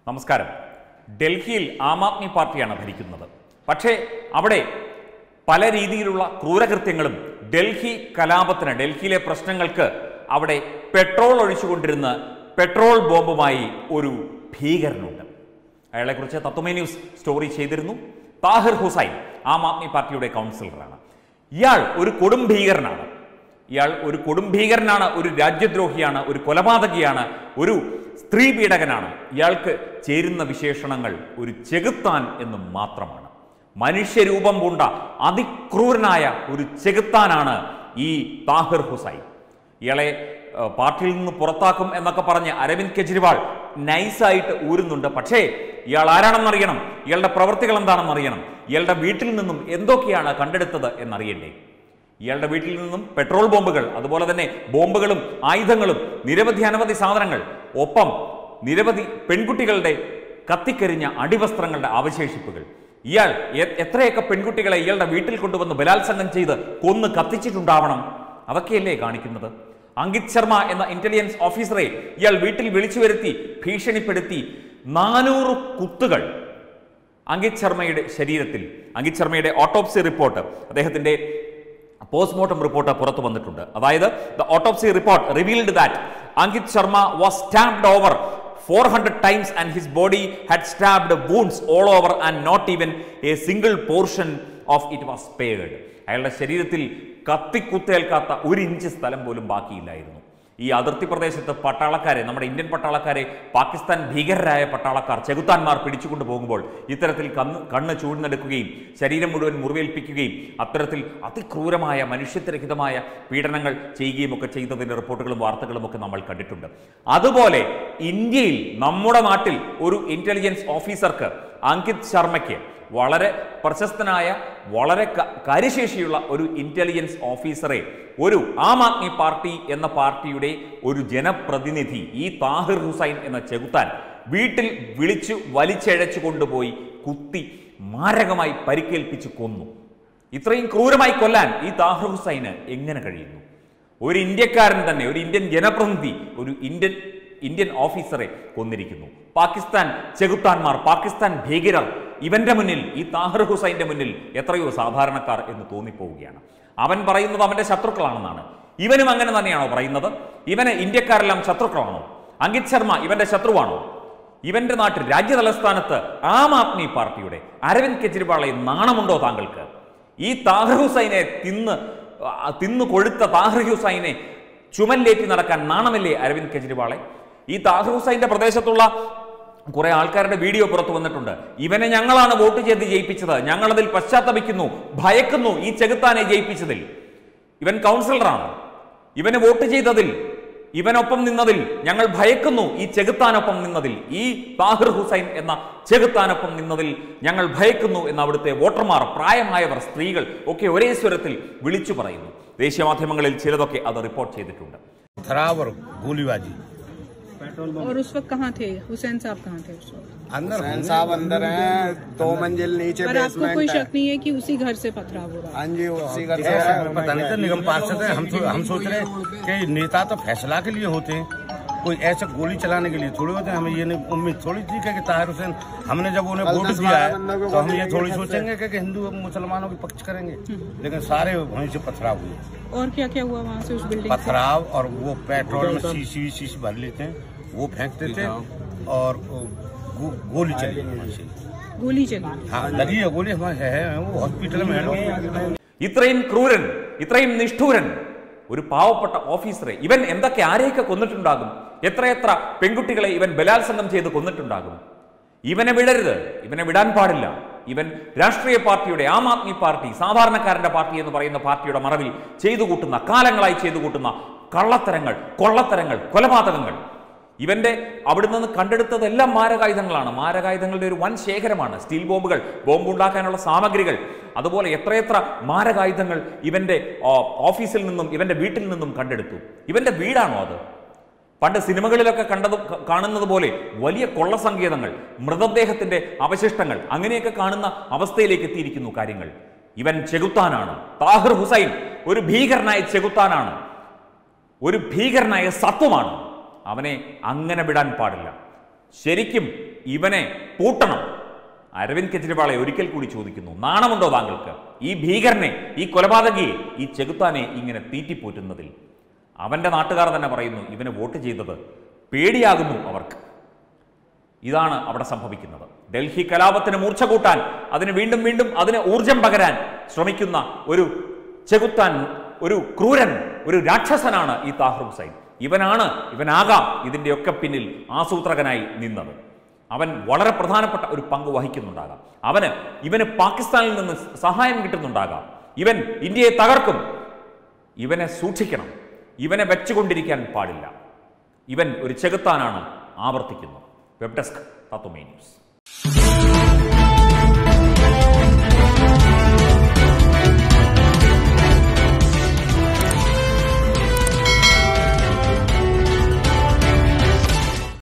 നമസ്കാരം ഡൽഹിയിൽ ആം ആദ്മി പാർട്ടിയാണ് ഭരിക്കുന്നത് പക്ഷേ അവിടെ പല രീതിയിലുള്ള ക്രൂരകൃത്യങ്ങളും ഡൽഹി കലാപത്തിന് ഡൽഹിയിലെ പ്രശ്നങ്ങൾക്ക് അവിടെ പെട്രോൾ ഒഴിച്ചുകൊണ്ടിരുന്ന പെട്രോൾ ബോംബുമായി ഒരു ഭീകരനുണ്ട് അയാളെക്കുറിച്ച് തത്വമേ ന്യൂസ് സ്റ്റോറി ചെയ്തിരുന്നു താഹിർ ഹുസൈൻ ആം ആദ്മി പാർട്ടിയുടെ കൗൺസിലറാണ് ഇയാൾ ഒരു കൊടും ഭീകരനാണ് ഇയാൾ ഒരു കൊടും ഭീകരനാണ് ഒരു രാജ്യദ്രോഹിയാണ് ഒരു കൊലപാതകിയാണ് ഒരു സ്ത്രീ പീഡകനാണ് ഇയാൾക്ക് ചേരുന്ന വിശേഷണങ്ങൾ ഒരു ചെകുത്താൻ എന്ന് മാത്രമാണ് മനുഷ്യരൂപം പൂണ്ട അതിക്രൂരനായ ഒരു ചെകുത്താനാണ് ഈ താഹിർ ഹുസൈൻ ഇയാളെ ഏഹ്, പാർട്ടിയിൽ നിന്ന് പുറത്താക്കും എന്നൊക്കെ പറഞ്ഞ് അരവിന്ദ് കെജ്രിവാൾ നൈസായിട്ട് ഊരുന്നുണ്ട് പക്ഷേ ഇയാൾ ആരാണെന്നറിയണം ഇയാളുടെ പ്രവൃത്തികൾ എന്താണെന്ന് അറിയണം ഇയാളുടെ വീട്ടിൽ നിന്നും എന്തൊക്കെയാണ് കണ്ടെടുത്തത് എന്നറിയണ്ടേ ഇയാളുടെ വീട്ടിൽ നിന്നും പെട്രോൾ ബോംബുകൾ അതുപോലെ തന്നെ ബോംബുകളും ആയുധങ്ങളും നിരവധി അനവധി സാധനങ്ങൾ ഒപ്പം നിരവധി പെൺകുട്ടികളുടെ കത്തിക്കരിഞ്ഞ അടിവസ്ത്രങ്ങളുടെ അവശേഷിപ്പുകൾ ഇയാൾ എ- എത്രയൊക്കെ പെൺകുട്ടികളെ ഇയാളുടെ വീട്ടിൽ കൊണ്ടുവന്ന് ബലാത്സംഗം ചെയ്ത് കൊന്ന് കത്തിച്ചിട്ടുണ്ടാവണം അതൊക്കെയല്ലേ കാണിക്കുന്നത് അങ്കിത് ശർമ്മ എന്ന ഇന്റലിജൻസ് ഓഫീസറെ ഇയാൾ വീട്ടിൽ വിളിച്ചു വരുത്തി ഭീഷണിപ്പെടുത്തി നാനൂറ് കുത്തുകൾ അങ്കിത് ശർമ്മയുടെ ശരീരത്തിൽ അങ്കിത് ശർമ്മയുടെ ഓട്ടോപ്സി റിപ്പോർട്ട് അദ്ദേഹത്തിന്റെ പോസ്റ്റ്മോർട്ടം റിപ്പോർട്ട് പുറത്തു വന്നിട്ടുണ്ട് അതായത് the autopsy report revealed that Ankit Sharma was stabbed over four hundred times and his body had stabbed wounds all over and not even a single portion of it was paid അയാളുടെ ശരീരത്തിൽ കത്തിക്കുത്തേൽക്കാത്ത ഒരു inch സ്ഥലം പോലും ബാക്കിയില്ലായിരുന്നു ഈ അതിർത്തി പ്രദേശത്ത് പട്ടാളക്കാരെ നമ്മുടെ ഇന്ത്യൻ പട്ടാളക്കാരെ പാകിസ്ഥാൻ ഭീകരരായ പട്ടാളക്കാർ ചെകുത്താന്മാർ പിടിച്ചുകൊണ്ടു പോകുമ്പോൾ ഇത്തരത്തിൽ കണ്ണ് കണ്ണ് ചൂഴ്ന്നെടുക്കുകയും ശരീരം മുഴുവൻ മുറിവേൽപ്പിക്കുകയും അത്തരത്തിൽ അതിക്രൂരമായ മനുഷ്യത്വരഹിതമായ പീഡനങ്ങൾ ചെയ്യുകയും ഒക്കെ ചെയ്തതിന്റെ റിപ്പോർട്ടുകളും വാർത്തകളും ഒക്കെ നമ്മൾ കണ്ടിട്ടുണ്ട് അതുപോലെ ഇന്ത്യയിൽ നമ്മുടെ നാട്ടിൽ ഒരു ഇന്റലിജൻസ് ഓഫീസർക്ക് അങ്കിത് ശർമ്മയ്ക്ക് വളരെ പ്രശസ്തനായ വളരെ ക- കാര്യശേഷിയുള്ള ഒരു ഇന്റലിജൻസ് ഓഫീസറെ ഒരു ആം ആദ്മി പാർട്ടി എന്ന പാർട്ടിയുടെ ഒരു ജനപ്രതിനിധി ഈ താഹിർ ഹുസൈൻ എന്ന ചെകുത്താൻ വീട്ടിൽ വിളിച്ചു വലിച്ചഴച്ചു കൊണ്ടുപോയി കുത്തി മാരകമായി പരിക്കേൽപ്പിച്ച് കൊന്നു ഇത്രയും ക്രൂരമായി കൊല്ലാൻ ഈ താഹിർ ഹുസൈന് എങ്ങനെ കഴിയുന്നു ഒരു ഇന്ത്യക്കാരൻ തന്നെ ഒരു ഇന്ത്യൻ ജനപ്രതിനിധി ഒരു ഇന്ത്യൻ ഇന്ത്യൻ ഓഫീസറെ കൊന്നിരിക്കുന്നു പാകിസ്ഥാൻ ചെകുത്താന്മാർ പാകിസ്ഥാൻ ഭീകരർ ഇവന്റെ മുന്നിൽ ഈ താഹിർ ഹുസൈന്റെ മുന്നിൽ എത്രയോ സാധാരണക്കാർ എന്ന് തോന്നിപ്പോവുകയാണ് അവൻ പറയുന്നത് അവന്റെ ശത്രുക്കളാണെന്നാണ് ഇവനും അങ്ങനെ തന്നെയാണോ പറയുന്നത് ഇവന് ഇന്ത്യക്കാരെല്ലാം ശത്രുക്കളാണോ അങ്കിത് ശർമ്മ ഇവന്റെ ശത്രുവാണോ ഇവന്റെ നാട്ടിൽ രാജ്യ തലസ്ഥാനത്ത് ആം ആദ്മി പാർട്ടിയുടെ അരവിന്ദ് കെജ്രിവാളെ നാണമുണ്ടോ താങ്കൾക്ക് ഈ താഹിർ ഹുസൈനെ തിന്ന് ആ, തിന്നു കൊഴുത്ത താഹിർ ഹുസൈനെ ചുമലിലേറ്റി നടക്കാൻ നാണമല്ലേ അരവിന്ദ് കെജ്രിവാളെ ഈ താഹിർ ഹുസൈന്റെ പ്രദേശത്തുള്ള കുറെ ആൾക്കാരുടെ വീഡിയോ പുറത്തു വന്നിട്ടുണ്ട് ഇവനെ ഞങ്ങളാണ് വോട്ട് ചെയ്ത് ജയിപ്പിച്ചത് ഞങ്ങളതിൽ പശ്ചാത്തപിക്കുന്നു ഭയക്കുന്നു ഈ ചെകുത്താനെ ജയിപ്പിച്ചതിൽ ഇവൻ കൗൺസിലറാണ് ഇവന് വോട്ട് ചെയ്തതിൽ ഇവനൊപ്പം നിന്നതിൽ ഞങ്ങൾ ഭയക്കുന്നു ഈ ചെകുത്താനൊപ്പം നിന്നതിൽ ഈ താഹിർ ഹുസൈൻ എന്ന ചെകുത്താനൊപ്പം നിന്നതിൽ ഞങ്ങൾ ഭയക്കുന്നു എന്ന് അവിടുത്തെ വോട്ടർമാർ പ്രായമായവർ സ്ത്രീകൾ ഒക്കെ ഒരേ സ്വരത്തിൽ വിളിച്ചു പറയുന്നു ദേശീയ മാധ്യമങ്ങളിൽ ചിലതൊക്കെ അത് റിപ്പോർട്ട് ചെയ്തിട്ടുണ്ട് खराब और गोलीबाजी और उस वक्त कहाँ थे हुसैन साहब कहाँ थे उस वक्त अंदर हुसैन होंगे। साहब अंदर हैं दो मंजिल नीचे पर आपको कोई बेसमेंट है शक नहीं है कि उसी घर से पथराव हो रहा है हाँ जी उसी घर से ऐसा है। हमें पता नहीं था निगम पार्षद है हम तो हम सोच रहे हैं कि नेता तो फैसला के लिए होते हैं कोई ऐसे गोली चलाने के लिए थोड़ी होते हैं हमें ये नहीं उम्मीद थोड़ी थी कि ताहिर हुसैन हमने जब उन्हें कल वोट दस दिया बारह है बंदों को तो हम गोली ये लगी थोड़ी छत से। सोचेंगे कि कि हिंदू मुसलमानों के पक्ष करेंगे लेकिन सारे वहीं से पथराव हुए और क्या क्या हुआ वहाँ से उस बिल्डिंग से पथराव और वो पेट्रोल में शीशी शीशी भर लेते हैं वो फेंकते थे और गो, गोली चली वहाँ से गोली चली हाँ लगी है गोली हमारे है वो हॉस्पिटल में है लोग ഇത്രയും ക്രൂരൻ ഇത്രയും നിഷ്ഠൂരൻ ഒരു പാവപ്പെട്ട ഓഫീസറെ ഇവൻ എന്തൊക്കെ ആരെയൊക്കെ കൊന്നിട്ടുണ്ടാകും എത്രയെത്ര പെൺകുട്ടികളെ ഇവൻ ബലാത്സംഗം ചെയ്ത് കൊന്നിട്ടുണ്ടാകും ഇവനെ വിടരുത് ഇവനെ വിടാൻ പാടില്ല ഇവൻ രാഷ്ട്രീയ പാർട്ടിയുടെ ആം ആദ്മി പാർട്ടി സാധാരണക്കാരന്റെ പാർട്ടി എന്ന് പറയുന്ന പാർട്ടിയുടെ മറവിൽ ചെയ്തു കൂട്ടുന്ന കാലങ്ങളായി ചെയ്തു കൂട്ടുന്ന കള്ളത്തരങ്ങൾ കൊള്ളത്തരങ്ങൾ കൊലപാതകങ്ങൾ ഇവന്റെ അവിടെ നിന്ന് കണ്ടെടുത്തതെല്ലാം മാരകായുധങ്ങളാണ് മാരകായുധങ്ങളുടെ ഒരു വൻ ശേഖരമാണ് സ്റ്റീൽ ബോംബുകൾ ബോംബ് ഉണ്ടാക്കാനുള്ള സാമഗ്രികൾ അതുപോലെ എത്രയെത്ര മാരകായുധങ്ങൾ ഇവന്റെ ആ, ഓഫീസിൽ നിന്നും ഇവന്റെ വീട്ടിൽ നിന്നും കണ്ടെടുത്തു ഇവന്റെ വീടാണോ അത് പണ്ട് സിനിമകളിലൊക്കെ കണ്ടത് ക- കാണുന്നത് പോലെ വലിയ കൊള്ളസങ്കേതങ്ങൾ മൃതദേഹത്തിന്റെ അവശിഷ്ടങ്ങൾ അങ്ങനെയൊക്കെ കാണുന്ന അവസ്ഥയിലേക്ക് എത്തിയിരിക്കുന്നു കാര്യങ്ങൾ ഇവൻ ചെകുത്താനാണ് താഹിർ ഹുസൈൻ ഒരു ഭീകരനായ ചെകുത്താനാണ് ഒരു ഭീകരനായ സത്വമാണ് അവനെ അങ്ങനെ വിടാൻ പാടില്ല ശരിക്കും ഇവനെ പൂട്ടണം അരവിന്ദ് കെജ്രിവാളെ ഒരിക്കൽ കൂടി ചോദിക്കുന്നു നാണമുണ്ടോ താങ്കൾക്ക് ഈ ഭീകരനെ ഈ കൊലപാതകിയെ ഈ ചെകുത്താനെ ഇങ്ങനെ തീറ്റിപ്പോറ്റുന്നതിൽ അവന്റെ നാട്ടുകാർ തന്നെ പറയുന്നു ഇവന് വോട്ട് ചെയ്തത് പേടിയാകുന്നു അവർക്ക് ഇതാണ് അവിടെ സംഭവിക്കുന്നത് ഡൽഹി കലാപത്തിന് മൂർച്ച കൂട്ടാൻ അതിന് വീണ്ടും വീണ്ടും അതിന് ഊർജം പകരാൻ ശ്രമിക്കുന്ന ഒരു ചെകുത്താൻ ഒരു ക്രൂരൻ ഒരു രാക്ഷസനാണ് ഈ താഹിർ ഹുസൈൻ ഇവനാണ് ഇവനാകാം ഇതിൻ്റെയൊക്കെ പിന്നിൽ ആസൂത്രകനായി നിന്നത് അവൻ വളരെ പ്രധാനപ്പെട്ട ഒരു പങ്ക് വഹിക്കുന്നുണ്ടാകാം അവന് ഇവന് പാകിസ്ഥാനിൽ നിന്ന് സഹായം കിട്ടുന്നുണ്ടാകാം ഇവൻ ഇന്ത്യയെ തകർക്കും ഇവനെ സൂക്ഷിക്കണം ഇവനെ വെച്ചുകൊണ്ടിരിക്കാൻ പാടില്ല ഇവൻ ഒരു ചെകുത്താനാണ് ആവർത്തിക്കുന്നു വെബ് ഡെസ്ക് തത്വമേ ന്യൂസ്